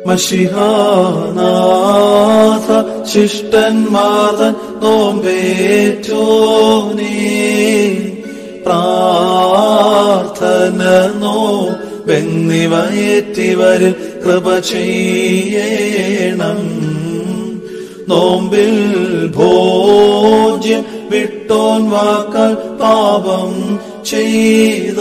മഷിഹാനാഥ ശിഷ്ടന്മാർതൻ നോമ്പേറ്റോനേ പ്രാർത്ഥന നോ വെന്നിവയേറ്റിവരിൽ കൃപ ചെയ്യണം നോമ്പിൽ ഭോജ്യം വിട്ടോൻ വാക്കാൽ പാപം ചെയ്ത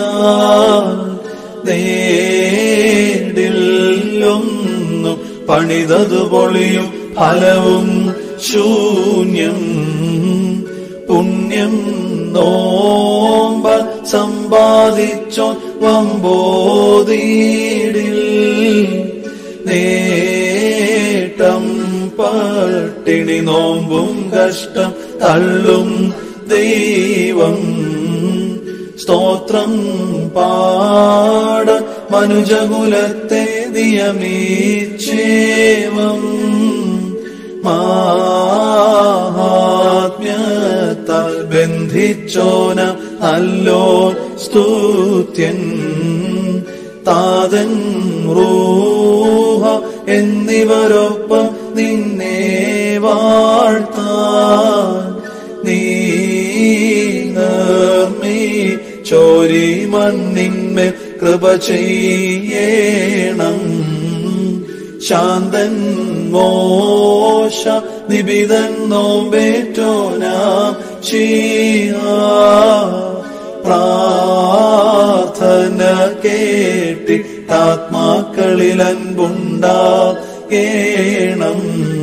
നേടില്ലൊന്നും പണിതതു പൊളിയും ഫലവും ശൂന്യം പുണ്യം നോമ്പ സമ്പാദിച്ചോ വമ്പോതീടിൽ നേട്ടം പട്ടിണി നോമ്പും കഷ്ടം തള്ളും ദൈവം സ്തോത്രം പാട മനുജകുലത്തെ നിയമീച്ചേവം മാഹാത്മ്യത്താൽ ബന്ധിച്ചോന അല്ലോ സ്തുത്യൻ താതൻ റൂഹ എന്നിവരൊപ്പം നിന്നെ വാഴ്ത്താൻ നീ നിർമ്മി ചോരി മണ്ണിന്മേൽ കൃപ ചെയ്യണം ശാന്തൻ മോശ നിബിതൻ നോമ്പേറ്റോനാം ശീഹ പ്രാർത്ഥന കേട്ടി ആത്മാക്കളിൽ അൻപുണ്ടാകേണം